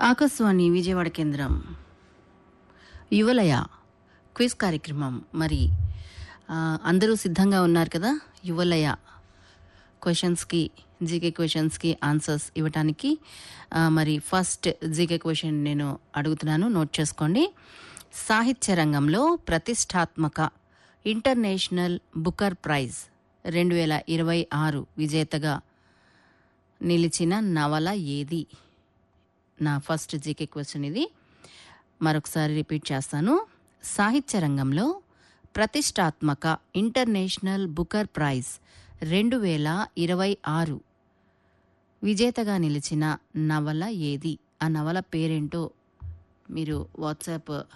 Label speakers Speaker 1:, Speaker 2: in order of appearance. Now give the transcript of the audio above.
Speaker 1: ఆకాశవాణి విజయవాడ కేంద్రం యువలయ క్విజ్ కార్యక్రమం మరి ఆ, అందరూ సిద్ధంగా ఉన్నారు కదా యువలయ క్వశ్చన్స్కి జీకే క్వశ్చన్స్కి ఆన్సర్స్ ఇవ్వటానికి ఆ, మరి ఫస్ట్ జీకే క్వశ్చన్ నేను అడుగుతున్నాను నోట్ చేసుకోండి సాహిత్య రంగంలో ప్రతిష్టాత్మక ఇంటర్నేషనల్ బుకర్ ప్రైజ్ రెండు వేల ఇరవై ఆరు విజేతగా నిలిచిన నవల ఏది నా ఫస్ట్ జీకే క్వశ్చన్ ఇది మరొకసారి రిపీట్ చేస్తాను సాహిత్య రంగంలో ప్రతిష్టాత్మక ఇంటర్నేషనల్ బుకర్ ప్రైజ్ రెండు వేల ఇరవై ఆరు విజేతగా నిలిచిన నవల ఏది ఆ నవల పేరేంటో మీరు వాట్సాప్